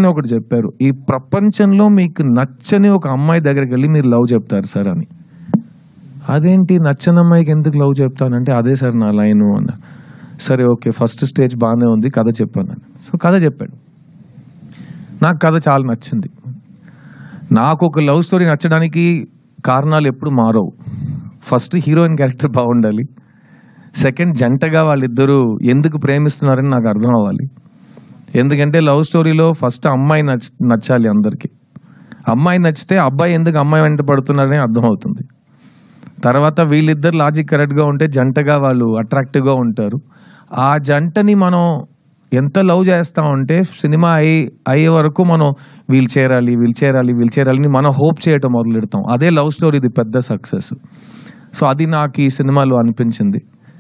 ఆయన ఒకటి చెప్పారు ఈ ప్రపంచంలో మీకు నచ్చని ఒక అమ్మాయి దగ్గరికి వెళ్ళి మీరు లవ్ చెప్తారు సార్ అని అదేంటి నచ్చని అమ్మాయికి ఎందుకు లవ్ చెప్తానంటే అదే సార్ నా లైను అన్నారు సరే ఓకే ఫస్ట్ స్టేజ్ బాగానే ఉంది కథ చెప్పాను అని సో కథ చెప్పాడు నాకు కథ చాలా నచ్చింది నాకు ఒక లవ్ స్టోరీ నచ్చడానికి కారణాలు ఎప్పుడు మారవు ఫస్ట్ హీరోయిన్ క్యారెక్టర్ బాగుండాలి సెకండ్ జంటగా వాళ్ళిద్దరూ ఎందుకు ప్రేమిస్తున్నారని నాకు అర్థం అవ్వాలి ఎందుకంటే లవ్ స్టోరీలో ఫస్ట్ అమ్మాయి నచ్చ నచ్చాలి అందరికీ అమ్మాయి నచ్చితే అబ్బాయి ఎందుకు అమ్మాయి వెంట పడుతున్నారని అర్థం అవుతుంది తర్వాత వీళ్ళిద్దరు లాజిక్ కరెక్ట్గా ఉంటే జంటగా వాళ్ళు అట్రాక్టివ్గా ఉంటారు ఆ జంటని మనం ఎంత లవ్ చేస్తామంటే సినిమా అయ్యి అయ్యే వరకు మనం వీళ్ళు చేరాలి వీళ్ళు చేరాలి వీళ్ళు చేరాలని మనం హోప్ చేయటం మొదలెడతాం అదే లవ్ స్టోరీ ఇది పెద్ద సక్సెస్ సో అది నాకు ఈ సినిమాలో అనిపించింది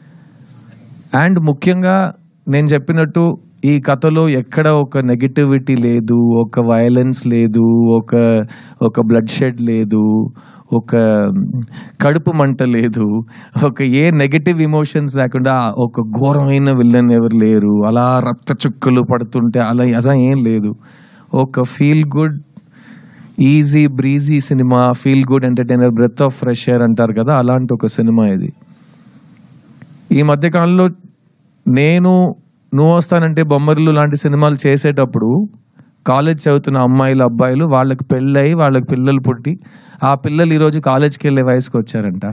అండ్ ముఖ్యంగా నేను చెప్పినట్టు ఈ కథలో ఎక్కడ ఒక నెగిటివిటీ లేదు ఒక వైలెన్స్ లేదు ఒక ఒక బ్లడ్ షెడ్ లేదు ఒక కడుపు మంట లేదు ఒక ఏ నెగటివ్ ఇమోషన్స్ లేకుండా ఒక ఘోరమైన విల్లన్ ఎవరు లేరు అలా రక్త చుక్కలు పడుతుంటే అలా అలా ఏం లేదు ఒక feel good easy breezy cinema feel good entertainer breath of fresh air అంటారు కదా అలాంటి ఒక సినిమా ఇది ఈ మధ్యకాలంలో నేను నువ్వు వస్తానంటే బొమ్మరిల్లు లాంటి సినిమాలు చేసేటప్పుడు కాలేజ్ చదువుతున్న అమ్మాయిలు అబ్బాయిలు వాళ్ళకి పెళ్ళయి వాళ్ళకి పిల్లలు పుట్టి ఆ పిల్లలు ఈరోజు కాలేజ్కి వెళ్ళే వయసుకి వచ్చారంట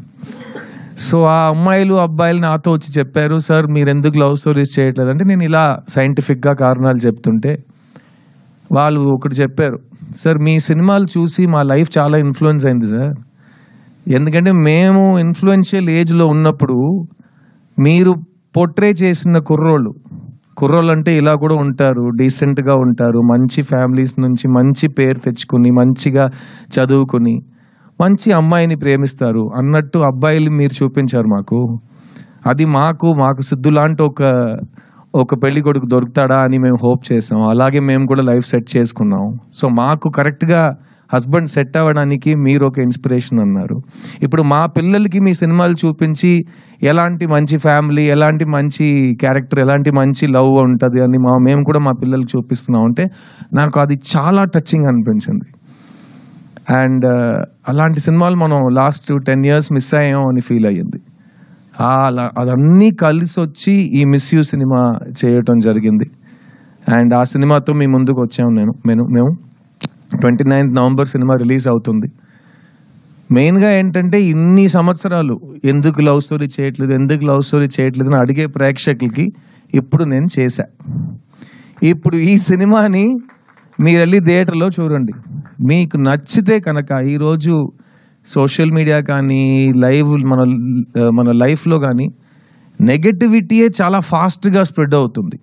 సో ఆ అమ్మాయిలు అబ్బాయిలు నాతో వచ్చి చెప్పారు సార్ మీరు ఎందుకు లవ్ స్టోరీస్ చేయట్లేదు అంటే నేను ఇలా సైంటిఫిక్గా కారణాలు చెప్తుంటే వాళ్ళు ఒకటి చెప్పారు సార్ మీ సినిమాలు చూసి మా లైఫ్ చాలా ఇన్ఫ్లుయెన్స్ అయింది సార్ ఎందుకంటే మేము ఇన్ఫ్లుయెన్షియల్ ఏజ్లో ఉన్నప్పుడు మీరు పోర్ట్రే చేసిన కుర్రోళ్ళు కుర్రోళ్ళు అంటే ఇలా కూడా ఉంటారు డీసెంట్గా ఉంటారు మంచి ఫ్యామిలీస్ నుంచి మంచి పేరు తెచ్చుకుని మంచిగా చదువుకుని మంచి అమ్మాయిని ప్రేమిస్తారు అన్నట్టు అబ్బాయిలు మీరు చూపించారు మాకు అది మాకు మాకు సిద్ధు లాంటి ఒక ఒక పెళ్లి కొడుకు దొరుకుతాడా అని మేము హోప్ చేసాం అలాగే మేము కూడా లైఫ్ సెట్ చేసుకున్నాం సో మాకు కరెక్ట్గా హస్బెండ్ సెట్ అవ్వడానికి మీరు ఒక ఇన్స్పిరేషన్ అన్నారు ఇప్పుడు మా పిల్లలకి మీ సినిమాలు చూపించి ఎలాంటి మంచి ఫ్యామిలీ ఎలాంటి మంచి క్యారెక్టర్ ఎలాంటి మంచి లవ్ ఉంటుంది అని మా మేము కూడా మా పిల్లలకి చూపిస్తున్నాం అంటే నాకు అది చాలా టచింగ్ అనిపించింది అండ్ అలాంటి సినిమాలు మనం లాస్ట్ టెన్ ఇయర్స్ మిస్ అయ్యాం అని ఫీల్ అయ్యింది ఆ అలా అదన్నీ కలిసి వచ్చి ఈ మిస్ యూ సినిమా చేయటం జరిగింది అండ్ ఆ సినిమాతో మీ ముందుకు వచ్చాము నేను మేము మేము twenty ninth November cinema release అవుతుంది మెయిన్గా ఏంటంటే ఇన్ని సంవత్సరాలు ఎందుకు లవ్ స్టోరీ చేయట్లేదు ఎందుకు లవ్ స్టోరీ చేయట్లేదు అని అడిగే ప్రేక్షకులకి ఇప్పుడు నేను చేశా ఇప్పుడు ఈ సినిమాని మీరు వెళ్ళి థియేటర్లో చూడండి మీకు నచ్చితే కనుక ఈరోజు సోషల్ మీడియా కానీ లైవ్ మన మన లైఫ్లో కానీ నెగటివిటీయే చాలా ఫాస్ట్గా స్ప్రెడ్ అవుతుంది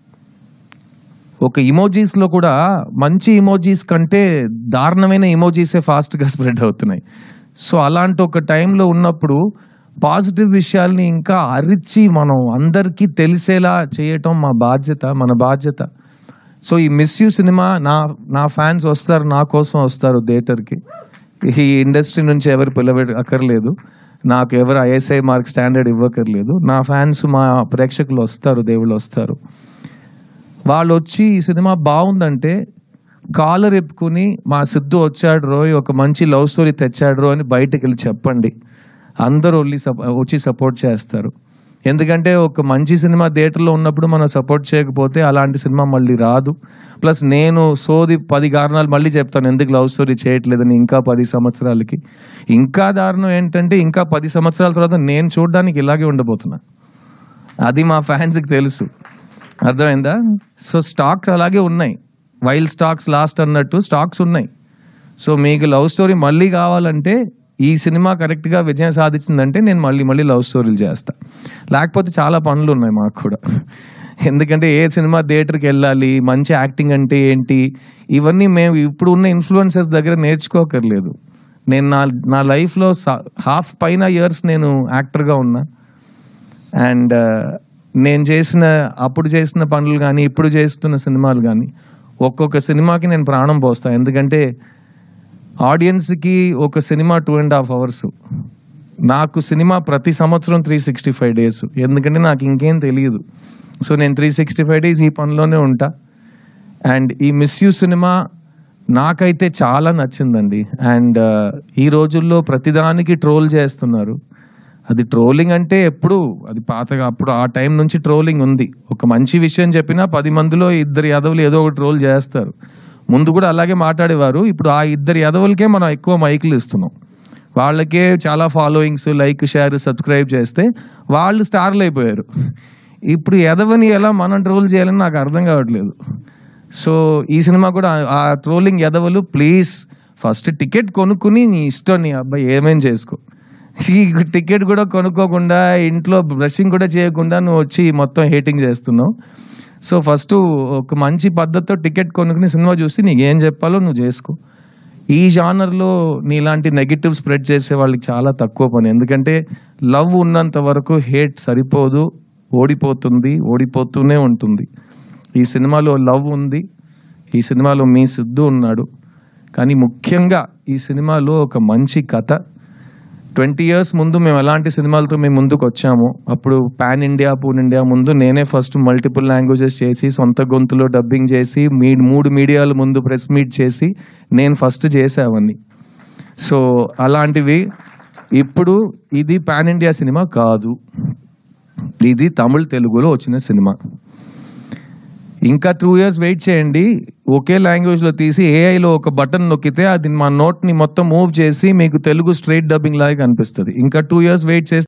ఒక ఇమోజీస్లో కూడా మంచి ఇమోజీస్ కంటే దారుణమైన ఇమోజీసే ఫాస్ట్గా స్ప్రెడ్ అవుతున్నాయి సో అలాంటి ఒక టైంలో ఉన్నప్పుడు పాజిటివ్ విషయాల్ని ఇంకా అరిచి మనం అందరికీ తెలిసేలా చేయటం మా బాధ్యత మన బాధ్యత సో ఈ మిస్ యూ సినిమా నా నా ఫ్యాన్స్ వస్తారు నా కోసం వస్తారు థియేటర్కి ఈ ఇండస్ట్రీ నుంచి ఎవరు పిలవ అక్కర్లేదు నాకు ఎవరు ఐఎస్ఐ మార్క్ స్టాండర్డ్ ఇవ్వకర్లేదు నా ఫ్యాన్స్ మా ప్రేక్షకులు వస్తారు దేవుళ్ళు వస్తారు వాళ్ళు వచ్చి ఈ సినిమా బాగుందంటే కాలర్ ఎప్పుకుని మా సిద్ధు వచ్చాడు రోయ్ ఒక మంచి లవ్ స్టోరీ తెచ్చాడు రో అని బయటకు వెళ్ళి చెప్పండి అందరూ వెళ్ళి సప- వచ్చి సపోర్ట్ చేస్తారు ఎందుకంటే ఒక మంచి సినిమా థియేటర్లో ఉన్నప్పుడు మనం సపోర్ట్ చేయకపోతే అలాంటి సినిమా మళ్ళీ రాదు ప్లస్ నేను సోది పది కారణాలు మళ్ళీ చెప్తాను ఎందుకు లవ్ స్టోరీ చేయట్లేదని ఇంకా పది సంవత్సరాలకి ఇంకా దారుణం ఏంటంటే ఇంకా పది సంవత్సరాల తర్వాత నేను చూడడానికి ఇలాగే ఉండబోతున్నా అది మా ఫ్యాన్స్కి తెలుసు అర్థమైందా సో స్టాక్స్ అలాగే ఉన్నాయి వైల్ స్టాక్స్ లాస్ట్ అన్నట్టు స్టాక్స్ ఉన్నాయి సో మీకు లవ్ స్టోరీ మళ్ళీ కావాలంటే ఈ సినిమా కరెక్ట్గా విజయం సాధించిందంటే నేను మళ్ళీ మళ్ళీ లవ్ స్టోరీలు చేస్తా లేకపోతే చాలా పనులు ఉన్నాయి మాకు కూడా ఎందుకంటే ఏ సినిమా థియేటర్కి వెళ్ళాలి మంచి యాక్టింగ్ అంటే ఏంటి ఇవన్నీ మేము ఇప్పుడు ఉన్న ఇన్ఫ్లుయెన్సెస్ దగ్గర నేర్చుకోకర్లేదు నేను నా నా లైఫ్లో హాఫ్ పైన ఇయర్స్ నేను యాక్టర్గా ఉన్నా అండ్ నేను చేసిన అప్పుడు చేసిన పనులు కానీ ఇప్పుడు చేస్తున్న సినిమాలు కానీ ఒక్కొక్క సినిమాకి నేను ప్రాణం పోస్తాను ఎందుకంటే ఆడియన్స్కి ఒక cinema two and half hours నాకు సినిమా ప్రతి సంవత్సరం త్రీ సిక్స్టీ ఫైవ్ డేస్ ఎందుకంటే నాకు ఇంకేం తెలియదు సో నేను త్రీ సిక్స్టీ ఫైవ్ డేస్ ఈ పనిలోనే ఉంటా అండ్ ఈ మిస్ యూ సినిమా నాకైతే చాలా నచ్చిందండి అండ్ ఈ రోజుల్లో ప్రతిదానికి ట్రోల్ చేస్తున్నారు అది ట్రోలింగ్ అంటే ఎప్పుడు అది పాతగా అప్పుడు ఆ టైం నుంచి ట్రోలింగ్ ఉంది ఒక మంచి విషయం చెప్పినా పది మందిలో ఇద్దరు యాదవులు ఏదో ఒక ట్రోల్ చేస్తారు ముందు కూడా అలాగే మాట్లాడేవారు ఇప్పుడు ఆ ఇద్దరు యాదవులకే మనం ఎక్కువ మైకులు ఇస్తున్నాం వాళ్ళకే చాలా ఫాలోయింగ్స్ లైక్ షేర్ సబ్స్క్రైబ్ చేస్తే వాళ్ళు స్టార్లు అయిపోయారు ఇప్పుడు ఎదవని ఎలా మనం ట్రోల్ చేయాలని నాకు అర్థం కావట్లేదు సో ఈ సినిమా కూడా ఆ- ఆ ట్రోలింగ్ ఎదవలు ప్లీజ్ ఫస్ట్ టికెట్ కొనుక్కుని నీ ఇష్టం నీ అబ్బాయి ఏమేం చేసుకో ఈ టికెట్ కూడా కొనుక్కోకుండా ఇంట్లో బ్రషింగ్ కూడా చేయకుండా నువ్వు వచ్చి మొత్తం హేటింగ్ చేస్తున్నావు సో ఫస్ట్ ఒక మంచి పద్ధతితో టికెట్ కొనుక్కుని సినిమా చూసి నీకు ఏం చెప్పాలో నువ్వు చేసుకో ఈ జానర్లో నీలాంటి నెగిటివ్ స్ప్రెడ్ చేసే వాళ్ళకి చాలా తక్కువ పని ఎందుకంటే లవ్ ఉన్నంత వరకు హేట్ సరిపోదు ఓడిపోతుంది ఓడిపోతూనే ఉంటుంది ఈ సినిమాలో లవ్ ఉంది ఈ సినిమాలో మీ సిద్ధు ఉన్నాడు కానీ ముఖ్యంగా ఈ సినిమాలో ఒక మంచి కథ ట్వంటీ ఇయర్స్ ముందు మేము ఎలాంటి సినిమాలతో మేము ముందుకు వచ్చాము అప్పుడు పాన్ ఇండియా పూన్ ఇండియా ముందు నేనే ఫస్ట్ మల్టిపుల్ లాంగ్వేజెస్ చేసి సొంత గొంతులో డబ్బింగ్ చేసి మీ మూడు మీడియాల ముందు ప్రెస్ మీట్ చేసి నేను ఫస్ట్ చేసేవన్నీ సో అలాంటివి ఇప్పుడు ఇది పాన్ ఇండియా సినిమా కాదు ఇది తమిళ్ తెలుగులో వచ్చిన సినిమా ఇంకా టూ ఇయర్స్ వెయిట్ చేయండి ఒకే లాంగ్వేజ్లో తీసి ఏఐలో ఒక బటన్ నొక్కితే అది మా నోట్ని మొత్తం మూవ్ చేసి మీకు తెలుగు స్ట్రైట్ డబ్బింగ్ లాగా కనిపిస్తుంది ఇంకా టూ ఇయర్స్ వెయిట్ చేస్తే